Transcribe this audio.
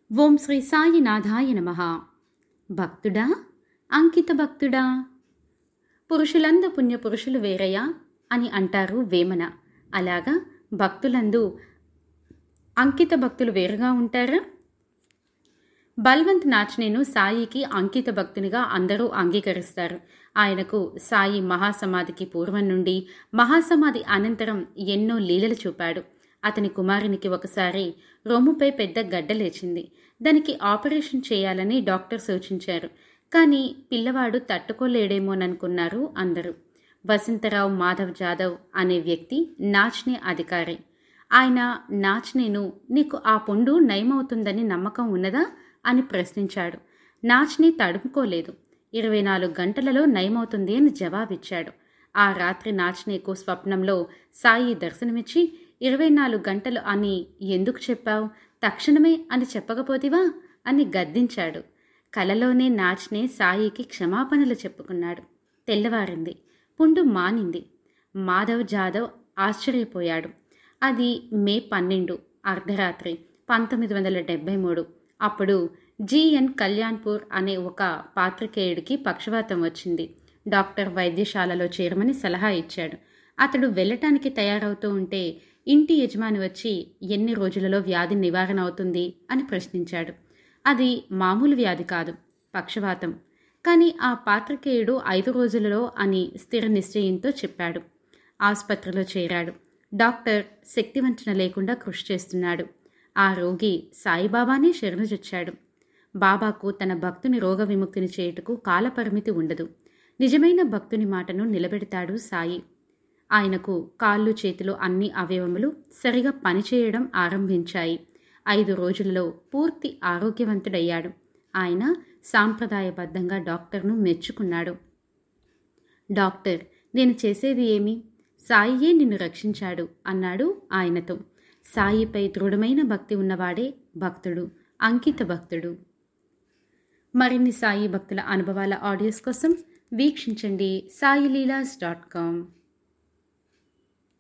ఓం శ్రీ సాయినాథాయ నమ భక్తుడా అంకిత భక్తుడా పురుషులందు పుణ్యపురుషులు వేరయ్యా అని అంటారు వేమన అలాగా భక్తులందు అంకిత భక్తులు వేరుగా ఉంటారా బల్వంత్ నాచ్నేను సాయికి అంకిత భక్తునిగా అందరూ అంగీకరిస్తారు ఆయనకు సాయి మహాసమాధికి పూర్వం నుండి మహాసమాధి అనంతరం ఎన్నో లీలలు చూపాడు అతని కుమారునికి ఒకసారి రొమ్ముపై పెద్ద గడ్డ లేచింది దానికి ఆపరేషన్ చేయాలని డాక్టర్ సూచించారు కానీ పిల్లవాడు తట్టుకోలేడేమోననుకున్నారు అందరూ వసంతరావు మాధవ్ జాదవ్ అనే వ్యక్తి నాచ్నే అధికారి ఆయన నాచ్నేను నీకు ఆ పుండు నయమవుతుందని నమ్మకం ఉన్నదా అని ప్రశ్నించాడు నాచ్ని తడుముకోలేదు ఇరవై నాలుగు గంటలలో నయమవుతుంది అని జవాబిచ్చాడు ఆ రాత్రి నాచ్నేకు స్వప్నంలో సాయి దర్శనమిచ్చి ఇరవై నాలుగు గంటలు అని ఎందుకు చెప్పావు తక్షణమే అని చెప్పకపోతివా అని గద్దించాడు కలలోనే నాచ్నే సాయికి క్షమాపణలు చెప్పుకున్నాడు తెల్లవారింది పుండు మానింది మాధవ్ జాదవ్ ఆశ్చర్యపోయాడు అది మే పన్నెండు అర్ధరాత్రి పంతొమ్మిది వందల డెబ్బై మూడు అప్పుడు జిఎన్ కళ్యాణ్పూర్ అనే ఒక పాత్రికేయుడికి పక్షవాతం వచ్చింది డాక్టర్ వైద్యశాలలో చేరమని సలహా ఇచ్చాడు అతడు వెళ్ళటానికి తయారవుతూ ఉంటే ఇంటి యజమాని వచ్చి ఎన్ని రోజులలో వ్యాధి నివారణ అవుతుంది అని ప్రశ్నించాడు అది మామూలు వ్యాధి కాదు పక్షవాతం కానీ ఆ పాత్రికేయుడు ఐదు రోజులలో అని స్థిర నిశ్చయంతో చెప్పాడు ఆసుపత్రిలో చేరాడు డాక్టర్ శక్తివంచన లేకుండా కృషి చేస్తున్నాడు ఆ రోగి సాయిబాబానే శరణుజొచ్చాడు బాబాకు తన భక్తుని రోగ విముక్తిని చేయుటకు కాలపరిమితి ఉండదు నిజమైన భక్తుని మాటను నిలబెడతాడు సాయి ఆయనకు కాళ్ళు చేతులు అన్ని అవయవములు సరిగా పనిచేయడం ఆరంభించాయి ఐదు రోజులలో పూర్తి ఆరోగ్యవంతుడయ్యాడు ఆయన సాంప్రదాయబద్ధంగా డాక్టర్ను మెచ్చుకున్నాడు డాక్టర్ నేను చేసేది ఏమి సాయియే నిన్ను రక్షించాడు అన్నాడు ఆయనతో సాయిపై దృఢమైన భక్తి ఉన్నవాడే భక్తుడు అంకిత భక్తుడు మరిన్ని సాయి భక్తుల అనుభవాల ఆడియోస్ కోసం వీక్షించండి సాయిలీలాస్ డాట్ కామ్